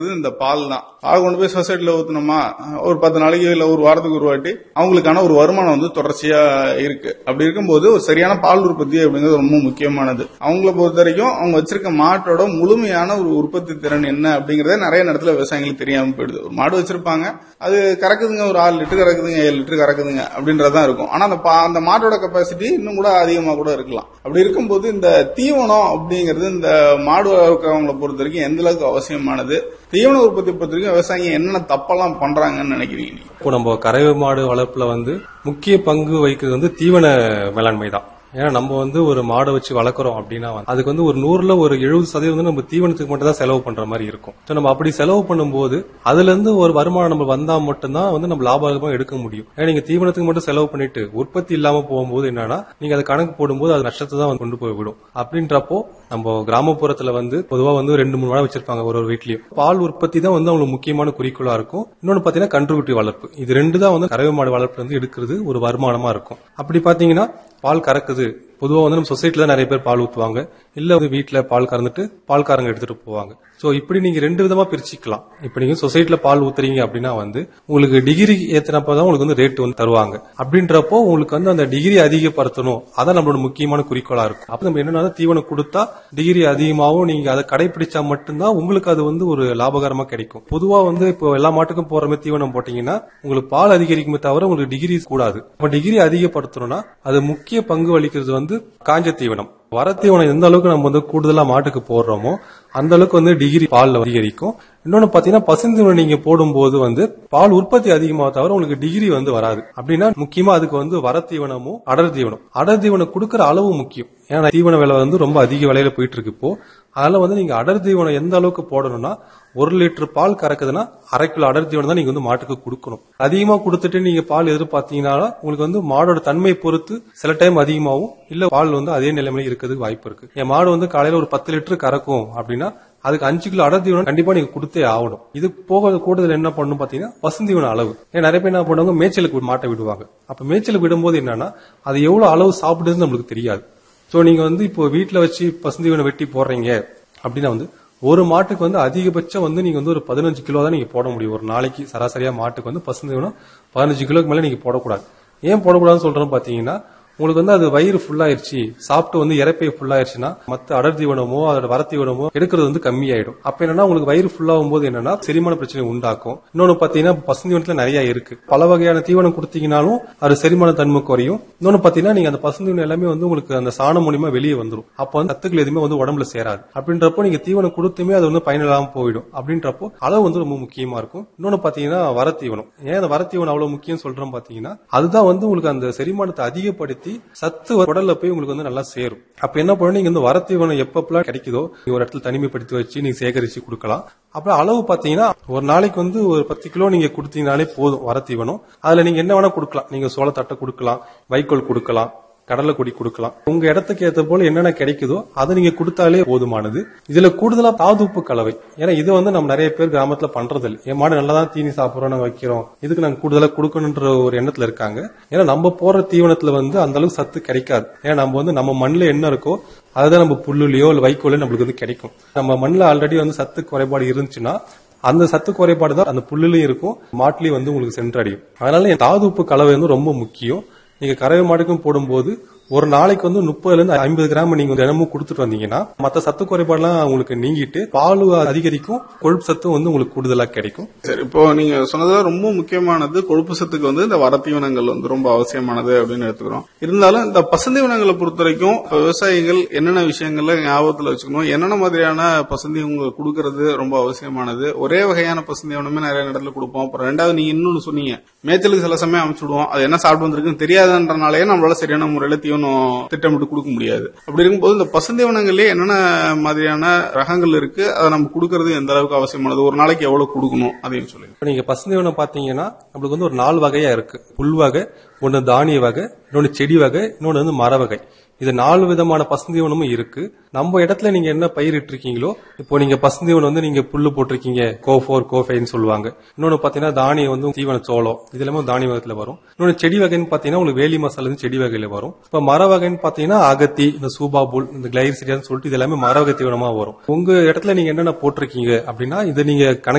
இது இந்த பால் தான் பால் கொண்டு போய் சொசைட்டில ஊத்துனோமா ஒரு பத்து நாளைக்கு இல்ல ஒரு வாரத்துக்கு ஒரு வாட்டி அவங்களுக்கான ஒரு வருமானம் வந்து தொடர்ச்சியா இருக்கு அப்படி இருக்கும்போது ஒரு சரியான பால் உற்பத்தி அப்படிங்கிறது ரொம்ப முக்கியமானது அவங்கள பொறுத்த வரைக்கும் அவங்க வச்சிருக்க மாட்டோட முழுமையான ஒரு உற்பத்தி திறன் என்ன அப்படிங்கறத நிறைய நேரத்துல விவசாயிகளுக்கு தெரியாம போயிடுது ஒரு மாடு வச்சிருப்பாங்க அது கறக்குதுங்க ஒரு ஆறு லிட்டர் கறக்குதுங்க ஏழு லிட்டர் கறக்குதுங்க அப்படின்றதான் இருக்கும் ஆனா அந்த பா- அந்த மாட்டோட கெப்பாசிட்டி இன்னும் கூட அதிகமா கூட இருக்கலாம் அப்படி இருக்கும்போது இந்த தீவனம் அப்படிங்கிறது இந்த மாடு வளர்க்கிறவங்களை பொறுத்த வரைக்கும் எந்த அளவுக்கு அவசியமானது தீவன உற்பத்தி பொறுத்த வரைக்கும் விவசாயிங்க என்னென்ன தப்பெல்லாம் பண்றாங்கன்னு நினைக்கிறீங்க நீங்க இப்போ நம்ம கறவை மாடு வளர்ப்புல வந்து முக்கிய பங்கு வகிக்கிறது வந்து தீவன மேலாண்மை தான் ஏன்னா நம்ம வந்து ஒரு மாடை வச்சு வளர்க்குறோம் அப்படின்னா வந்து அதுக்கு வந்து ஒரு நூறுல ஒரு எழுபது சதவீதம் வந்து நம்ம தீவனத்துக்கு மட்டும் தான் செலவு பண்ற மாதிரி இருக்கும் So நம்ம அப்படி செலவு பண்ணும்போது அதுல இருந்து ஒரு வருமானம் நம்ம வந்தா மட்டும்தான் வந்து நம்ம லாபகரமா எடுக்க முடியும் ஏன்னா நீங்க தீவனத்துக்கு மட்டும் செலவு பண்ணிட்டு உற்பத்தி இல்லாம போகும்போது என்னன்னா நீங்க அதை கணக்கு போடும்போது அது நஷ்டத்தை தான் வந்து கொண்டு போய் விடும் அப்படின்றப்போ நம்ம கிராமப்புறத்துல வந்து பொதுவா வந்து ரெண்டு மூணு மாடு வச்சிருப்பாங்க ஒரு ஒரு வீட்லயும் பால் உற்பத்தி தான் வந்து அவங்களுக்கு முக்கியமான குறிக்கோளா இருக்கும் இன்னொன்னு பாத்தீங்கன்னா கன்றுக்குட்டி வளர்ப்பு இது ரெண்டு தான் வந்து கறவை மாடு வளர்ப்புல இருந்து எடுக்கிறது ஒரு வருமானமா இருக்கும் அப்படி பாத்தீங்கன்னா பால் கறக்குது பொதுவா வந்து நம்ம சொசைட்டில தான் நிறைய பேர் பால் ஊத்துவாங்க இல்ல வந்து வீட்ல பால் கறந்துட்டு பால்காரங்க எடுத்துட்டு போவாங்க சோ இப்படி நீங்க ரெண்டு விதமா பிரிச்சுக்கலாம் இப்ப நீங்க சொசைட்டில பால் ஊத்துறீங்க அப்படின்னா வந்து உங்களுக்கு டிகிரி ஏத்தினப்பதான் உங்களுக்கு வந்து ரேட் வந்து தருவாங்க அப்படின்றப்போ உங்களுக்கு வந்து அந்த டிகிரி அதிகப்படுத்தணும் அதான் நம்மளோட முக்கியமான குறிக்கோளா இருக்கும் அப்ப நம்ம என்னன்னா தீவனம் கொடுத்தா டிகிரி அதிகமாகவும் நீங்க அதை கடைபிடிச்சா மட்டும்தான் உங்களுக்கு அது வந்து ஒரு லாபகரமா கிடைக்கும் பொதுவா வந்து இப்போ எல்லா மாட்டுக்கும் போற மாதிரி தீவனம் போட்டீங்கன்னா உங்களுக்கு பால் அதிகரிக்குமே தவிர உங்களுக்கு டிகிரி கூடாது அப்ப டிகிரி அதிகப்படுத்தணும்னா அது முக்கிய பங்கு வகிக்கிறது வந்து காஞ்ச தீவனம் வரத்தீவனம் எந்த அளவுக்கு நம்ம வந்து கூடுதலா மாட்டுக்கு போடுறோமோ அந்த அளவுக்கு வந்து டிகிரி பால் அதிகரிக்கும் இன்னொன்னு பாத்தீங்கன்னா பசுந்தீவனம் நீங்க போடும்போது வந்து பால் உற்பத்தி அதிகமாக தவிர உங்களுக்கு டிகிரி வந்து வராது அப்படின்னா முக்கியமா அதுக்கு வந்து வரத்தீவனமும் அடர் தீவனம் அடர் தீவனம் கொடுக்கற அளவு முக்கியம் ஏன்னா தீவன விலை வந்து ரொம்ப அதிக விலையில போயிட்டு இருக்கு இப்போ அதனால வந்து நீங்க அடர் தீவனம் எந்த அளவுக்கு போடணும்னா ஒரு லிட்டர் பால் கறக்குதுன்னா அரை கிலோ அடர் தீவனம் தான் நீங்க வந்து மாட்டுக்கு கொடுக்கணும் அதிகமா கொடுத்துட்டு நீங்க பால் எதிர்பார்த்தீங்கன்னா உங்களுக்கு வந்து மாடோட தன்மை பொறுத்து சில டைம் அதிகமாகும் இல்ல பால் வந்து அதே நிலைமையில இருக்கிறதுக்கு வாய்ப்பு இருக்கு என் மாடு வந்து காலையில ஒரு பத்து லிட்டர் கறக்கும் அப்படின்னா அதுக்கு அஞ்சு கிலோ அடர் தீவனம் கண்டிப்பா நீங்க கொடுத்தே ஆகணும் இது போக கூடுதல் என்ன பண்ணணும் பாத்தீங்கன்னா பசுந்தீவன அளவு ஏன் நிறைய பேர் என்ன பண்ணுவாங்க மேய்ச்சலுக்கு மாட்டை விடுவாங்க அப்ப மேய்ச்சலுக்கு விடும்போது என்னன்னா அது எவ்வளவு அளவு சாப்பிடுதுன்னு நம்மளுக்கு தெரியாது சோ நீங்க வந்து இப்போ வீட்ல வச்சு பசுந்தீவனம் வெட்டி போடுறீங்க அப்படின்னா வந்து ஒரு மாட்டுக்கு வந்து அதிகபட்சம் வந்து நீங்க வந்து ஒரு பதினஞ்சு கிலோ தான் நீங்க போட முடியும் ஒரு நாளைக்கு சராசரியா மாட்டுக்கு வந்து பசுந்தீவனம் பதினஞ்சு கிலோக்கு மேல நீங்க போடக்கூடாது ஏன் போடக்கூடாதுன்னு சொல்றேன்னு பாத்தீங்கன்னா உங்களுக்கு வந்து அது வயிறு ஃபுல்லாயிருச்சு சாப்பிட்டு வந்து இறப்பை ஃபுல்லாயிருச்சுன்னா மத்த அடர் தீவனமோ அதோட வர தீவனமோ எடுக்கிறது வந்து கம்மியாயிடும் அப்ப என்னன்னா உங்களுக்கு வயிறு ஃபுல்லாகும் போது என்னன்னா செரிமான பிரச்சனை உண்டாக்கும் இன்னொன்னு பாத்தீங்கன்னா பசுந்தீவனத்துல நிறைய இருக்கு பல வகையான தீவனம் கொடுத்தீங்கனாலும் அது செரிமான தன்மை குறையும் இன்னொன்னு பாத்தீங்கன்னா நீங்க அந்த பசுந்தீவனம் எல்லாமே வந்து உங்களுக்கு அந்த சாணம் மூலியமா வெளியே வந்துரும் அப்ப வந்து சத்துக்கள் எதுவுமே வந்து உடம்புல சேராது அப்படின்றப்போ நீங்க தீவனம் கொடுத்துமே அது வந்து பயனில்லாம போயிடும் அப்படின்றப்போ அளவு வந்து ரொம்ப முக்கியமா இருக்கும் இன்னொன்னு பாத்தீங்கன்னா வர தீவனம் ஏன் அந்த வர தீவனம் அவ்வளவு முக்கியம் சொல்றோம் பாத்தீங்கன்னா அதுதான் வந்து உங்களுக்கு அந்த செரிமானத்தை அதிகப்படுத்தி சத்து உடல்ல போய் உங்களுக்கு வந்து நல்லா சேரும் அப்ப என்ன பண்ணணும் நீங்க வந்து வரத்தீவனம் எப்பப்பெல்லாம் கிடைக்குதோ நீங்க ஒரு இடத்துல தனிமைப்படுத்தி வச்சு நீங்க சேகரிச்சு கொடுக்கலாம் அப்புறம் அளவு பாத்தீங்கன்னா ஒரு நாளைக்கு வந்து ஒரு பத்து கிலோ நீங்க கொடுத்தீங்கனாலே போதும் வரத்தீவனம் அதுல நீங்க என்ன வேணா கொடுக்கலாம் நீங்க சோளத்தட்டை கொடுக்கலாம் வைக்கோல் கொடுக்கலாம் கடலை கொடி கொடுக்கலாம் உங்க இடத்துக்கு ஏத்த போல என்னென்ன கிடைக்குதோ அதை நீங்க கொடுத்தாலே போதுமானது இதுல கூடுதலா தாதுப்பு கலவை ஏன்னா இது வந்து நம்ம நிறைய பேர் கிராமத்துல பண்றது இல்லை என் மாடு நல்லா தான் தீனி சாப்பிடுறோம் நாங்க வைக்கிறோம் இதுக்கு நாங்க கூடுதலா கொடுக்கணுன்ற ஒரு எண்ணத்துல இருக்காங்க ஏன்னா நம்ம போற தீவனத்துல வந்து அந்த அளவுக்கு சத்து கிடைக்காது ஏன்னா நம்ம வந்து நம்ம மண்ணுல என்ன இருக்கோ அதுதான் நம்ம புல்லுலயோ இல்ல வைக்கோலோ நம்மளுக்கு வந்து கிடைக்கும் நம்ம மண்ணுல ஆல்ரெடி வந்து சத்து குறைபாடு இருந்துச்சுன்னா அந்த சத்து குறைபாடு தான் அந்த புல்லுலயும் இருக்கும் மாட்டுலயும் வந்து உங்களுக்கு சென்றடையும் அதனால தாதுப்பு கலவை வந்து ரொம்ப முக்கியம் நீங்க கறவை மாடுக்கும் போடும்போது ஒரு நாளைக்கு வந்து முப்பதுல இருந்து ஐம்பது கிராம் நீங்க தினமும் கொடுத்துட்டு வந்தீங்கன்னா மத்த சத்து குறைபாடுலாம் உங்களுக்கு நீங்கிட்டு பால் அதிகரிக்கும் கொழுப்பு சத்தும் வந்து உங்களுக்கு கூடுதலா கிடைக்கும் சரி இப்போ நீங்க சொன்னதுல ரொம்ப முக்கியமானது கொழுப்பு சத்துக்கு வந்து இந்த வரத்தீவனங்கள் வந்து ரொம்ப அவசியமானது அப்படின்னு எடுத்துக்கிறோம் இருந்தாலும் இந்த பசுந்தீவனங்களை பொறுத்த வரைக்கும் இப்ப விவசாயிகள் என்னென்ன விஷயங்கள்ல ஞாபகத்துல வச்சுக்கணும் என்னென்ன மாதிரியான பசுந்தீவனங்கள் கொடுக்கறது ரொம்ப அவசியமானது ஒரே வகையான பசுந்தீவனமே நிறைய இடத்துல கொடுப்போம் அப்புறம் ரெண்டாவது நீங்க இன்னொன்னு சொன்னீங்க மேய்ச்சலுக்கு சில சமயம் அமைச்சுடுவோம் அது என்ன சாப்பிட்டு வந்திருக்குன்னு தெரியாதுன்றனாலே நம்மளால சரியான முறையில தீவனம் திட்டமிட்டு கொடுக்க முடியாது அப்படி இருக்கும்போது இந்த பசுந்தீவனங்களே என்னென்ன மாதிரியான ரகங்கள் இருக்கு அதை நம்ம கொடுக்கறது எந்த அளவுக்கு அவசியமானது ஒரு நாளைக்கு எவ்வளவு கொடுக்கணும் அதையும் சொல்லுங்க இப்ப நீங்க பசுந்தீவனம் பாத்தீங்கன்னா நம்மளுக்கு வந்து ஒரு நாலு வகையா இருக்கு புல் வகை ஒன்னு தானிய வகை இன்னொன்னு செடி வகை இன்னொன்னு வந்து மர வகை இது நாலு விதமான பசுந்தீவனமும் இருக்கு நம்ம இடத்துல நீங்க என்ன பயிரிட்டு இருக்கீங்களோ இப்போ நீங்க பசுந்தீவனம் வந்து நீங்க புல்லு போட்டிருக்கீங்க கோ ஃபோர் கோ ஃபைவ்னு சொல்லுவாங்க இன்னொன்னு பாத்தீங்கன்னா தானியம் வந்து தீவன சோளம் இது எல்லாமே தானிய வகத்துல வரும் இன்னொன்னு செடி வகைன்னு பாத்தீங்கன்னா உங்களுக்கு வேலி மசாலா வந்து செடி வகையில வரும் இப்ப மர வகைன்னு பாத்தீங்கன்னா அகத்தி இந்த சூபா புல் இந்த கிளைரிசிடியான்னு சொல்லிட்டு இது எல்லாமே மர வகை தீவனமா வரும் உங்க இடத்துல நீங்க என்னென்ன போட்டிருக்கீங்க அப்படின்னா இதை நீங்க கணக்கு